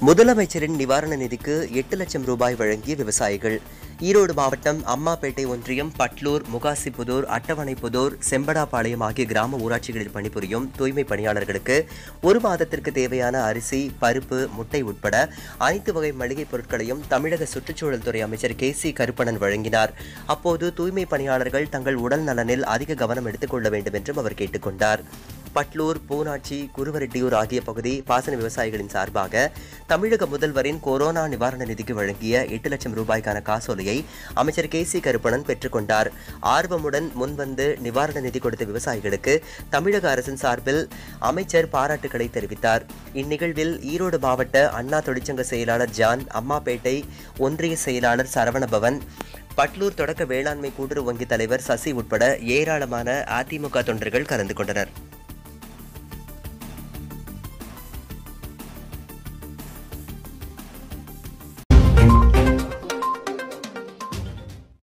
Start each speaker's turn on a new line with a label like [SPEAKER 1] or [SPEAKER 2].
[SPEAKER 1] முதலமைச்சரின் நிவாரண நிதிக்கு எட்டு லட்சம் ரூபாய் வழங்கிய விவசாயிகள் ஈரோடு மாவட்டம் அம்மாப்பேட்டை ஒன்றியம் பட்லூர் முகாசிபுதூர் அட்டவணைப்புதூர் செம்படாபாளையம் ஆகிய கிராம ஊராட்சிகளில் பணிபுரியும் தூய்மை பணியாளர்களுக்கு ஒரு மாதத்திற்கு தேவையான அரிசி பருப்பு முட்டை உட்பட அனைத்து வகை மளிகைப் பொருட்களையும் தமிழக சுற்றுச்சூழல் துறை அமைச்சர் கே சி கருப்பணன் வழங்கினார் அப்போது தூய்மை பணியாளர்கள் தங்கள் உடல் நலனில் அதிக கவனம் எடுத்துக் கொள்ள வேண்டும் என்றும் அவர் கேட்டுக்கொண்டார் பட்லூர் பூனாட்சி குருவரெட்டியூர் ஆகிய பகுதி பாசன விவசாயிகளின் சார்பாக தமிழக முதல்வரின் கொரோனா நிவாரண நிதிக்கு வழங்கிய எட்டு லட்சம் ரூபாய்க்கான காசோலையை அமைச்சர் கே சி கருப்பணன் பெற்றுக்கொண்டார் ஆர்வமுடன் முன்வந்து நிவாரண நிதி கொடுத்த விவசாயிகளுக்கு தமிழக அரசின் சார்பில் அமைச்சர் பாராட்டுக்களை தெரிவித்தார் இந்நிகழ்வில் ஈரோடு மாவட்ட அண்ணா தொழிற்சங்க செயலாளர் ஜான் அம்மாப்பேட்டை ஒன்றிய செயலாளர் சரவணபவன் பட்லூர் தொடக்க வேளாண்மை கூட்டுறவு வங்கி தலைவர் சசி உட்பட ஏராளமான அதிமுக தொண்டர்கள் கலந்து கொண்டனர்